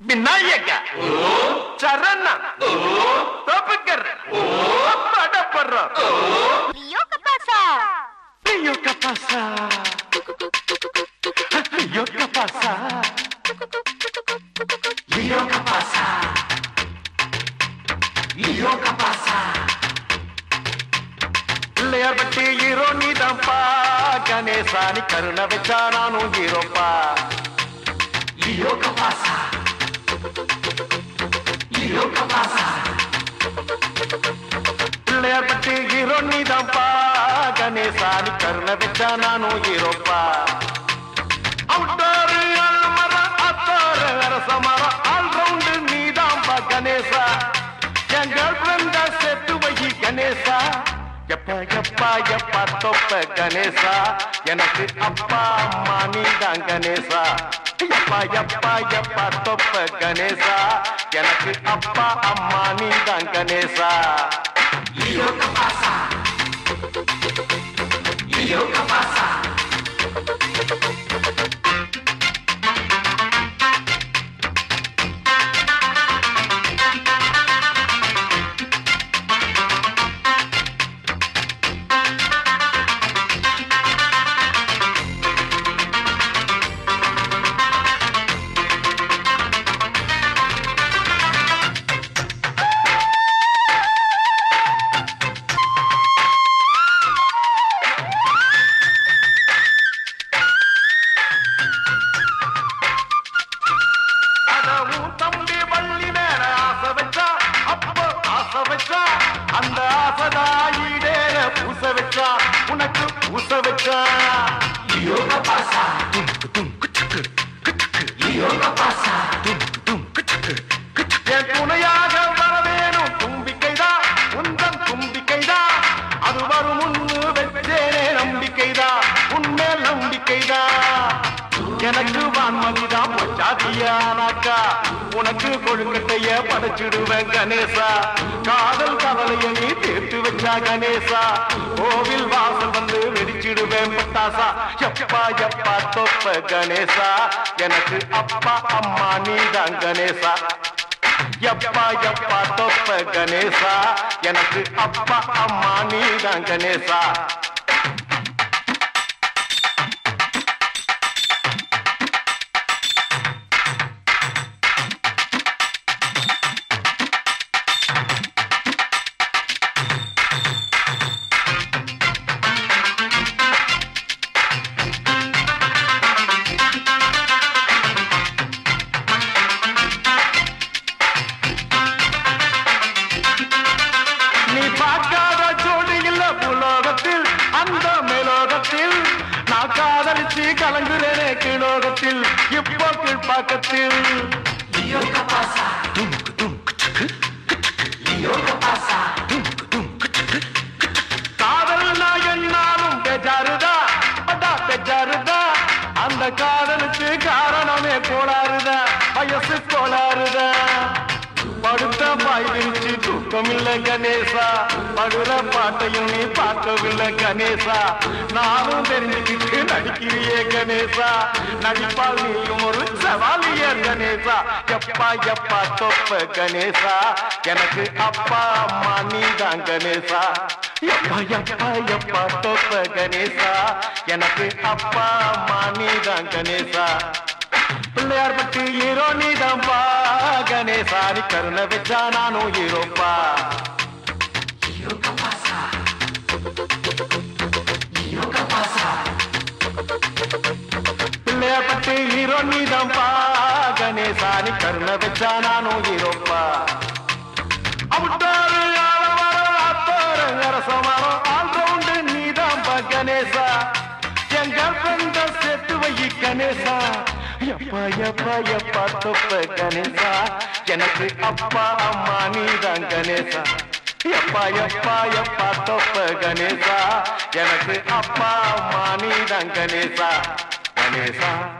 விநாயக சரண தப்புக்கர் படப்படுற Rio que pasa? ஐயோ கப்பாசா ஐயோ கப்பாசா ஐயோ கப்பாசா ஐயோ கப்பாசா பிள்ளையார் பட்டி ஹீரோ நீதான்ப்பா கணேசா நீ கருணை வச்சா நானும் ஹீரோப்பா ஐயோ கப்பாசா ஐயோ கப்பாசா பிள்ளையார் பட்டி ஹீரோ நீதான்ப்பா கணேசா நீ கருணை வச்சா நானும் ஹீரோப்பா அவுட்டாரு அல்மரம் அத்தாரு அரசமரம் ஆல் ரவுண்டு நீதான்ப்பா கணேசா என் கேர்ள் ஃப்ரெண்டா செத்து வை கணேசா எப்பா எப்பா எப்பா தொப்ப கணேசா எனக்கு அப்பா அம்மா நீதான் கணேசா எப்பா எப்பா எப்பா தொப்ப கணேசா எனக்கு அப்பா அம்மா நீதான் கணேசா லியோ கபாசா லியோ கபாசா அதவும் தம்பி வள்ளி மேல ஆசை வச்சா அப்போ ஆசை வச்சா அந்த ஆசைதாயிடேற பூச வச்சா உனக்கு பூச வச்சா யோக பாசா யோக பாசா என் துணையாக வர வேணும் தும்பிக்கைதான் உந்தன் தும்பிக்கைதான் அது வரும் முன்னு வச்சேனே நம்பிக்கைதான் உன்மேல் நம்பிக்கைதான் எனக்கு வான்மதிதான் பொச்சாதியானாக்கா உனக்கு கொழுக்கட்டைய படைச்சிடுவேன் கணேசா காதல் கவலைய நீ தீர்த்து வச்சா கணேசா கோவில் வாசல் வந்து வெடிச்சிடுவேன் பட்டாசா எப்பா எப்பா தொப்ப கணேசா எனக்கு அப்பா அம்மா நீதான் கணேசா எப்பா எப்பா தொப்ப கணேசா எனக்கு அப்பா அம்மா நீதான் கணேசா நீ பார்க்காத ஜோடி இல்ல புலோகத்தில் அந்த மேலோகத்தில் நான் காதலிச்சு கலங்குறேனே கீழோகத்தில் இப்போ கீழ்பாக்கத்தில் காதல் நான் என்னாலும் பெஜாருதா அடா பெஜாருதா அந்த காதலுக்கு காரணமே கோளாறுதா வயசு கோளாறுதா படுத்த பாய் விரிச்சு தூக்கமில்லை கணேசா படுற பாட்டையும் நீ பார்க்கவில்லை கணேசா நானும் தெரிஞ்சுக்கிட்டு நடிக்கிறியே கணேசா நடிப்பால் நீயும் ஒரு சவாலிய கணேசா எப்பா எப்பா தொப்ப கணேசா எனக்கு அப்பா அம்மா நீதான் கணேசா எப்பா எப்பா எப்பா தொப்ப கணேசா எனக்கு அப்பா அம்மா நீதான் கணேசா பிள்ளையார் பட்டி ஹீரோ நீதான்பா கணேசா நீ கருணை வச்சா நானும் ஹீரோப்பா பிள்ளையார் பட்டி ஹீரோ நீதான்பா கணேசா நீ கருணை வச்சா நானும் ஹீரோப்பா அவுட்டாரு ஆலமரம் அத்தோரு அரசமரம் ஆல் ரவுண்டு நீதான்பா கணேசா என் கேர்ள் சேர்த்து வை கணேசா எப்பா எப்பா எப்பா தொப்ப கணேசா எனக்கு அப்பா அம்மா நீதான் கணேசா எப்பா எப்பா எப்பா தொப்ப கணேசா எனக்கு அப்பா அம்மா நீதான் கணேசா கணேசா